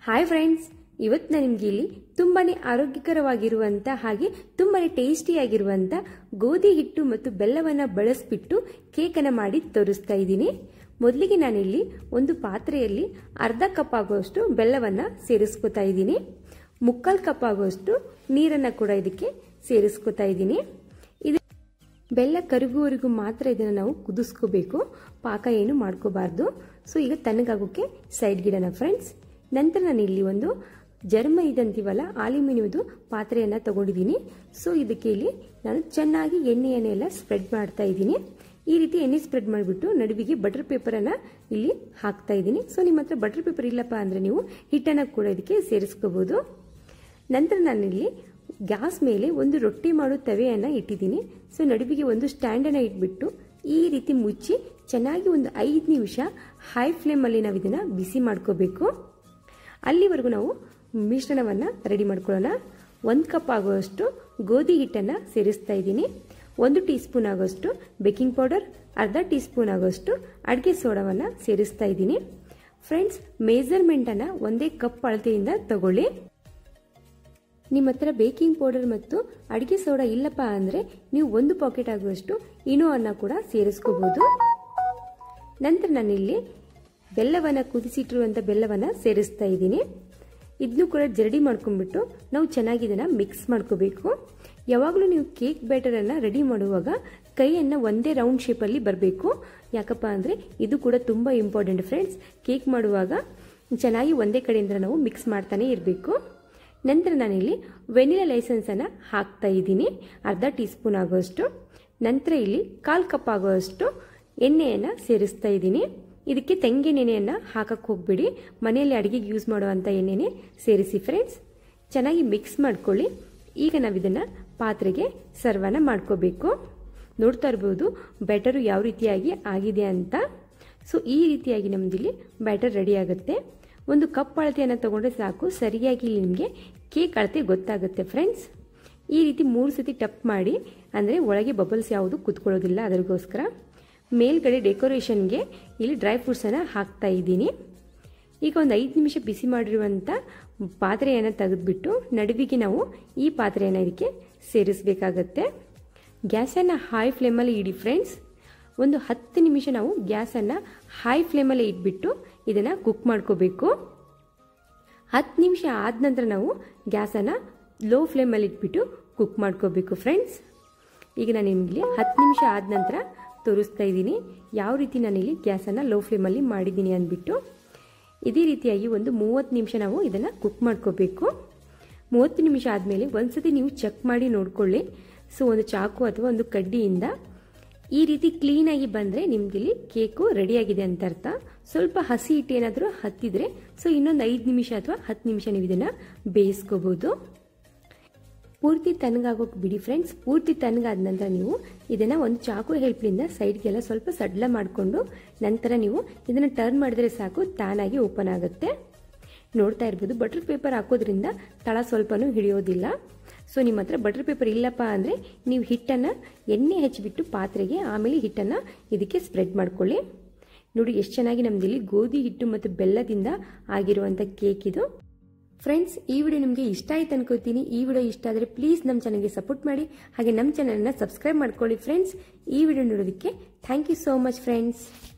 hi friends ಇವತ್ತು ನಾನು ನಿಮಗೆ ಇಲ್ಲಿ ತುಂಬಾನೇ ಆರೋಗ್ಯಕರವಾಗಿರುವಂತ ಹಾಗೆ ತುಂಬಾನೇ ಟೇಸ್ಟಿಯಾಗಿರುವಂತ ಗೋಧಿ ಹಿಟ್ಟು ಮತ್ತು ಬೆಲ್ಲವನ್ನ ಬಳಸ್ಬಿಟ್ಟು ಕೇಕನ್ನು ಮಾಡಿ ತೋರಿಸ್ತಾ ಇದ್ದೀನಿ ಮೊದಲಿಗೆ ನಾನಿಲ್ಲಿ ಒಂದು ಪಾತ್ರೆಯಲ್ಲಿ ಅರ್ಧ ಕಪ್ ಆಗುವಷ್ಟು ಬೆಲ್ಲವನ್ನ ಸೇರಿಸ್ಕೊತಾ ಇದ್ದೀನಿ ಮುಕ್ಕಾಲು ಕಪ್ ಆಗುವಷ್ಟು ನೀರನ್ನ ಕೂಡ ಇದಕ್ಕೆ ಸೇರಿಸ್ಕೊತಾ ಇದ್ದೀನಿ ಇದು ಬೆಲ್ಲ ಕರಗುವವರೆಗೂ ಮಾತ್ರ ಇದನ್ನು ನಾವು ಕುದಿಸ್ಕೋಬೇಕು ಪಾಕ ಏನು ಮಾಡ್ಕೋಬಾರ್ದು ಸೊ ಈಗ ತಣ್ಣಗಾಗೋಕ್ಕೆ ಸೈಡ್ ಗಿಡನ ಫ್ರೆಂಡ್ಸ್ ನಂತರ ನಾನು ಇಲ್ಲಿ ಒಂದು ಜರ್ಮ ಇದಂತೀವಲ್ಲ ಆಲ್ಯೂಮಿನಿಯಮದು ಪಾತ್ರೆಯನ್ನು ತಗೊಂಡಿದ್ದೀನಿ ಸೊ ಇದಕ್ಕೆ ಇಲ್ಲಿ ನಾನು ಚೆನ್ನಾಗಿ ಎಣ್ಣೆಯನ್ನೆಲ್ಲ ಸ್ಪ್ರೆಡ್ ಮಾಡ್ತಾ ಇದ್ದೀನಿ ಈ ರೀತಿ ಎಣ್ಣೆ ಸ್ಪ್ರೆಡ್ ಮಾಡಿಬಿಟ್ಟು ನಡುವಿಗೆ ಬಟರ್ ಪೇಪರನ್ನು ಇಲ್ಲಿ ಹಾಕ್ತಾ ಇದ್ದೀನಿ ಸೊ ನಿಮ್ಮ ಹತ್ರ ಬಟರ್ ಪೇಪರ್ ಇಲ್ಲಪ್ಪ ಅಂದರೆ ನೀವು ಹಿಟ್ಟನ್ನು ಕೂಡ ಇದಕ್ಕೆ ಸೇರಿಸ್ಕೋಬೋದು ನಂತರ ನಾನಿಲ್ಲಿ ಗ್ಯಾಸ್ ಮೇಲೆ ಒಂದು ರೊಟ್ಟಿ ಮಾಡೋ ತವೆಯನ್ನು ಇಟ್ಟಿದ್ದೀನಿ ಸೊ ನಡುವಿಗೆ ಒಂದು ಸ್ಟ್ಯಾಂಡನ್ನು ಇಟ್ಬಿಟ್ಟು ಈ ರೀತಿ ಮುಚ್ಚಿ ಚೆನ್ನಾಗಿ ಒಂದು ಐದು ನಿಮಿಷ ಹೈ ಫ್ಲೇಮಲ್ಲಿ ನಾವು ಇದನ್ನು ಬಿಸಿ ಮಾಡ್ಕೋಬೇಕು ಅಲ್ಲಿವರೆಗೂ ನಾವು ಮಿಶ್ರಣವನ್ನು ರೆಡಿ ಮಾಡ್ಕೊಳ್ಳೋಣ ಒಂದು ಕಪ್ ಆಗುವಷ್ಟು ಗೋಧಿ ಹಿಟ್ಟನ್ನು ಸೇರಿಸ್ತಾ ಇದ್ದೀನಿ ಒಂದು ಟೀ ಸ್ಪೂನ್ ಆಗೋಷ್ಟು ಬೇಕಿಂಗ್ ಪೌಡರ್ ಅರ್ಧ ಟೀ ಸ್ಪೂನ್ ಆಗೋಷ್ಟು ಅಡುಗೆ ಸೋಡಾವನ್ನು ಸೇರಿಸ್ತಾ ಇದ್ದೀನಿ ಫ್ರೆಂಡ್ಸ್ ಮೇಜರ್ಮೆಂಟನ್ನು ಒಂದೇ ಕಪ್ ಅಳತೆಯಿಂದ ತಗೊಳ್ಳಿ ನಿಮ್ಮ ಹತ್ರ ಬೇಕಿಂಗ್ ಪೌಡರ್ ಮತ್ತು ಅಡುಗೆ ಸೋಡಾ ಇಲ್ಲಪ್ಪ ಅಂದರೆ ನೀವು ಒಂದು ಪಾಕೆಟ್ ಆಗುವಷ್ಟು ಇನೋ ಅನ್ನ ಕೂಡ ಸೇರಿಸ್ಕೋಬಹುದು ನಂತರ ನಾನಿಲ್ಲಿ ಬೆಲ್ಲವನ್ನು ಕುದಿಸಿಟ್ಟಿರುವಂಥ ಬೆಲ್ಲವನ್ನು ಸೇರಿಸ್ತಾ ಇದ್ದೀನಿ ಇದನ್ನು ಕೂಡ ಜರಡಿ ಮಾಡ್ಕೊಂಡ್ಬಿಟ್ಟು ನಾವು ಚೆನ್ನಾಗಿ ಇದನ್ನು ಮಿಕ್ಸ್ ಮಾಡ್ಕೋಬೇಕು ಯಾವಾಗಲೂ ನೀವು ಕೇಕ್ ಬ್ಯಾಟರನ್ನು ರೆಡಿ ಮಾಡುವಾಗ ಕೈಯನ್ನು ಒಂದೇ ರೌಂಡ್ ಶೇಪಲ್ಲಿ ಬರಬೇಕು ಯಾಕಪ್ಪ ಅಂದರೆ ಇದು ಕೂಡ ತುಂಬ ಇಂಪಾರ್ಟೆಂಟ್ ಫ್ರೆಂಡ್ಸ್ ಕೇಕ್ ಮಾಡುವಾಗ ಚೆನ್ನಾಗಿ ಒಂದೇ ಕಡೆಯಿಂದ ನಾವು ಮಿಕ್ಸ್ ಮಾಡ್ತಾನೆ ಇರಬೇಕು ನಂತರ ನಾನಿಲ್ಲಿ ವೆನಿಲಾ ಲೈಸೆನ್ಸನ್ನು ಹಾಕ್ತಾ ಇದ್ದೀನಿ ಅರ್ಧ ಟೀ ಸ್ಪೂನ್ ಆಗೋಷ್ಟು ನಂತರ ಇಲ್ಲಿ ಕಾಲು ಕಪ್ ಆಗೋಷ್ಟು ಎಣ್ಣೆಯನ್ನು ಸೇರಿಸ್ತಾ ಇದ್ದೀನಿ ಇದಕ್ಕೆ ತೆಂಗಿನೆಣ್ಣೆಯನ್ನು ಹಾಕಕ್ಕೆ ಹೋಗ್ಬೇಡಿ ಮನೆಯಲ್ಲಿ ಅಡುಗೆಗೆ ಯೂಸ್ ಮಾಡುವಂಥ ಎಣ್ಣೆನೇ ಸೇರಿಸಿ ಫ್ರೆಂಡ್ಸ್ ಚೆನ್ನಾಗಿ ಮಿಕ್ಸ್ ಮಾಡ್ಕೊಳ್ಳಿ ಈಗ ನಾವು ಇದನ್ನು ಪಾತ್ರೆಗೆ ಸರ್ವನ ಮಾಡ್ಕೋಬೇಕು ನೋಡ್ತಾ ಇರ್ಬೋದು ಬ್ಯಾಟರು ಯಾವ ರೀತಿಯಾಗಿ ಆಗಿದೆ ಅಂತ ಸೊ ಈ ರೀತಿಯಾಗಿ ನಮ್ಮದಿಲ್ಲಿ ಬ್ಯಾಟರ್ ರೆಡಿ ಆಗುತ್ತೆ ಒಂದು ಕಪ್ ಅಳತೆಯನ್ನು ತಗೊಂಡ್ರೆ ಸಾಕು ಸರಿಯಾಗಿ ನಿಮಗೆ ಕೇಕ್ ಅಳತೆ ಗೊತ್ತಾಗುತ್ತೆ ಫ್ರೆಂಡ್ಸ್ ಈ ರೀತಿ ಮೂರು ಸತಿ ಟಪ್ ಮಾಡಿ ಅಂದರೆ ಒಳಗೆ ಬಬಲ್ಸ್ ಯಾವುದು ಕುತ್ಕೊಳ್ಳೋದಿಲ್ಲ ಅದರಿಗೋಸ್ಕರ ಮೇಲ್ಗಡೆ ಡೆಕೋರೇಷನ್ಗೆ ಇಲ್ಲಿ ಡ್ರೈ ಫ್ರೂಟ್ಸನ್ನು ಹಾಕ್ತಾ ಇದ್ದೀನಿ ಈಗ ಒಂದು ಐದು ನಿಮಿಷ ಬಿಸಿ ಮಾಡಿರುವಂಥ ಪಾತ್ರೆಯನ್ನು ತೆಗೆದುಬಿಟ್ಟು ನಡುವಿಗೆ ನಾವು ಈ ಪಾತ್ರೆಯನ್ನು ಇದಕ್ಕೆ ಸೇರಿಸಬೇಕಾಗತ್ತೆ ಗ್ಯಾಸನ್ನು ಹೈ ಫ್ಲೇಮಲ್ಲಿ ಇಡಿ ಫ್ರೆಂಡ್ಸ್ ಒಂದು ಹತ್ತು ನಿಮಿಷ ನಾವು ಗ್ಯಾಸನ್ನು ಹೈ ಫ್ಲೇಮಲ್ಲಿ ಇಟ್ಬಿಟ್ಟು ಇದನ್ನು ಕುಕ್ ಮಾಡ್ಕೋಬೇಕು ಹತ್ತು ನಿಮಿಷ ಆದ ನಂತರ ನಾವು ಗ್ಯಾಸನ್ನು ಲೋ ಫ್ಲೇಮಲ್ಲಿ ಇಟ್ಬಿಟ್ಟು ಕುಕ್ ಮಾಡ್ಕೋಬೇಕು ಫ್ರೆಂಡ್ಸ್ ಈಗ ನಾನು ನಿಮಗೆ ಹತ್ತು ನಿಮಿಷ ಆದ ನಂತರ ತೋರಿಸ್ತಾ ಇದ್ದೀನಿ ಯಾವ ರೀತಿ ನಾನಿಲ್ಲಿ ಗ್ಯಾಸನ್ನು ಲೋ ಫ್ಲೇಮಲ್ಲಿ ಮಾಡಿದ್ದೀನಿ ಅಂದ್ಬಿಟ್ಟು ಇದೇ ರೀತಿಯಾಗಿ ಒಂದು ಮೂವತ್ತು ನಿಮಿಷ ನಾವು ಇದನ್ನು ಕುಕ್ ಮಾಡ್ಕೋಬೇಕು ಮೂವತ್ತು ನಿಮಿಷ ಆದಮೇಲೆ ಒಂದ್ಸತಿ ನೀವು ಚೆಕ್ ಮಾಡಿ ನೋಡ್ಕೊಳ್ಳಿ ಸೊ ಒಂದು ಚಾಕು ಅಥವಾ ಒಂದು ಕಡ್ಡಿಯಿಂದ ಈ ರೀತಿ ಕ್ಲೀನಾಗಿ ಬಂದರೆ ನಿಮಗಿಲ್ಲಿ ಕೇಕು ರೆಡಿಯಾಗಿದೆ ಅಂತ ಅರ್ಥ ಸ್ವಲ್ಪ ಹಸಿ ಹಿಟ್ಟು ಏನಾದರೂ ಹತ್ತಿದ್ರೆ ಸೊ ಇನ್ನೊಂದು ಐದು ನಿಮಿಷ ಅಥವಾ ಹತ್ತು ನಿಮಿಷ ನೀವು ಇದನ್ನು ಬೇಯಿಸ್ಕೋಬೋದು ಪೂರ್ತಿ ತಣ್ಣಗಾಗೋಕೆ ಬಿಡಿ ಫ್ರೆಂಡ್ಸ್ ಪೂರ್ತಿ ತಣ್ಣಗಾದ ನಂತರ ನೀವು ಇದನ್ನು ಒಂದು ಚಾಕು ಹೆಲ್ಪ್ಲಿಂದ ಸೈಡ್ಗೆಲ್ಲ ಸ್ವಲ್ಪ ಸಡ್ಲ ಮಾಡಿಕೊಂಡು ನಂತರ ನೀವು ಇದನ್ನು ಟರ್ನ್ ಮಾಡಿದರೆ ಸಾಕು ತಾನಾಗಿ ಓಪನ್ ಆಗುತ್ತೆ ನೋಡ್ತಾ ಇರ್ಬೋದು ಬಟರ್ ಪೇಪರ್ ಹಾಕೋದ್ರಿಂದ ತಳ ಸ್ವಲ್ಪನೂ ಹಿಡಿಯೋದಿಲ್ಲ ಸೊ ನಿಮ್ಮ ಹತ್ರ ಬಟರ್ ಪೇಪರ್ ಇಲ್ಲಪ್ಪ ಅಂದರೆ ನೀವು ಹಿಟ್ಟನ್ನು ಎಣ್ಣೆ ಹಚ್ಚಿಬಿಟ್ಟು ಪಾತ್ರೆಗೆ ಆಮೇಲೆ ಹಿಟ್ಟನ್ನು ಇದಕ್ಕೆ ಸ್ಪ್ರೆಡ್ ಮಾಡ್ಕೊಳ್ಳಿ ನೋಡಿ ಎಷ್ಟು ಚೆನ್ನಾಗಿ ನಮ್ಮದಿಲ್ಲಿ ಗೋಧಿ ಹಿಟ್ಟು ಮತ್ತು ಬೆಲ್ಲದಿಂದ ಆಗಿರುವಂಥ ಕೇಕ್ ಇದು ಫ್ರೆಂಡ್ಸ್ ಈ ವಿಡಿಯೋ ನಿಮಗೆ ಇಷ್ಟ ಆಯ್ತು ಅನ್ಕೋತೀನಿ ಈ ವಿಡಿಯೋ ಇಷ್ಟ ಆದರೆ ಪ್ಲೀಸ್ ನಮ್ಮ ಚಾನಲ್ಗೆ ಸಪೋರ್ಟ್ ಮಾಡಿ ಹಾಗೆ ನಮ್ಮ ಚಾನಲ್ನ ಸಬ್ಸ್ಕ್ರೈಬ್ ಮಾಡ್ಕೊಳ್ಳಿ ಫ್ರೆಂಡ್ಸ್ ಈ ವಿಡಿಯೋ ನೋಡೋದಕ್ಕೆ thank you so much friends